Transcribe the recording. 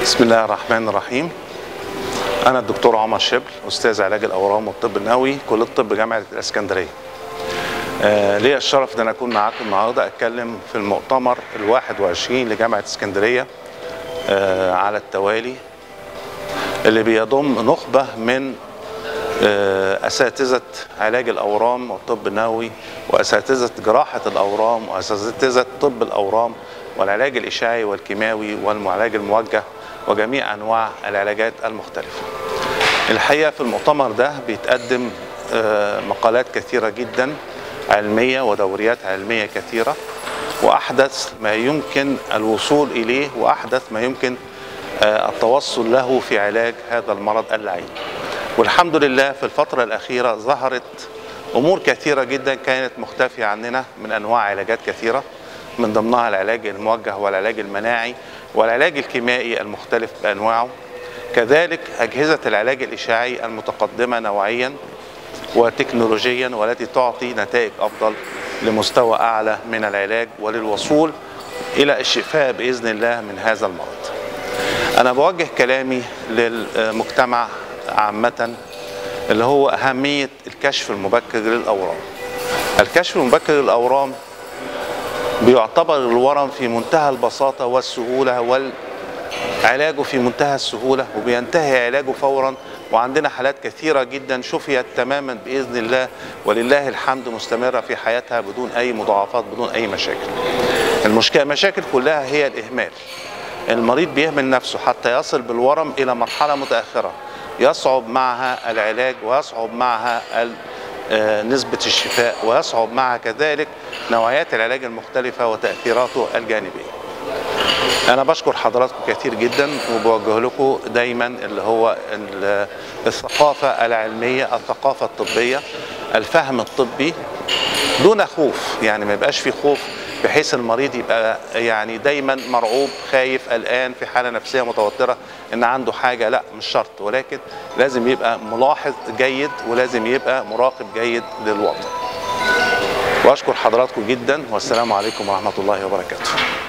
بسم الله الرحمن الرحيم أنا الدكتور عمر شبل أستاذ علاج الأورام والطب النووي كلية الطب جامعة الإسكندرية آه ليا الشرف إن أنا أكون معاكم النهاردة أتكلم في المؤتمر الواحد وعشرين لجامعة اسكندرية آه على التوالي اللي بيضم نخبة من آه أساتذة علاج الأورام والطب النووي وأساتذة جراحة الأورام وأساتذة طب الأورام والعلاج الإشعاعي والكيماوي والعلاج الموجه وجميع أنواع العلاجات المختلفة الحقيقة في المؤتمر ده بيتقدم مقالات كثيرة جدا علمية ودوريات علمية كثيرة وأحدث ما يمكن الوصول إليه وأحدث ما يمكن التوصل له في علاج هذا المرض اللعين والحمد لله في الفترة الأخيرة ظهرت أمور كثيرة جدا كانت مختفية عننا من أنواع علاجات كثيرة من ضمنها العلاج الموجه والعلاج المناعي والعلاج الكيميائي المختلف بانواعه كذلك اجهزه العلاج الاشعاعي المتقدمه نوعيا وتكنولوجيا والتي تعطي نتائج افضل لمستوى اعلى من العلاج وللوصول الى الشفاء باذن الله من هذا المرض. انا بوجه كلامي للمجتمع عامه اللي هو اهميه الكشف المبكر للاورام. الكشف المبكر للاورام بيعتبر الورم في منتهى البساطة والسهولة والعلاجه في منتهى السهولة وبينتهي علاجه فورا وعندنا حالات كثيرة جدا شفيت تماما بإذن الله ولله الحمد مستمرة في حياتها بدون أي مضاعفات بدون أي مشاكل المشكلة المشاكل كلها هي الإهمال المريض بيهمل نفسه حتى يصل بالورم إلى مرحلة متأخرة يصعب معها العلاج ويصعب معها نسبة الشفاء ويصعب معها كذلك نوعيات العلاج المختلفة وتأثيراته الجانبية أنا بشكر حضراتكم كثير جدا وبوجه لكم دايما اللي هو الثقافة العلمية الثقافة الطبية الفهم الطبي دون خوف يعني ما يبقاش في خوف بحيث المريض يبقى يعني دايما مرعوب خايف قلقان في حاله نفسيه متوتره ان عنده حاجه لا مش شرط ولكن لازم يبقى ملاحظ جيد ولازم يبقى مراقب جيد للوضع واشكر حضراتكم جدا والسلام عليكم ورحمه الله وبركاته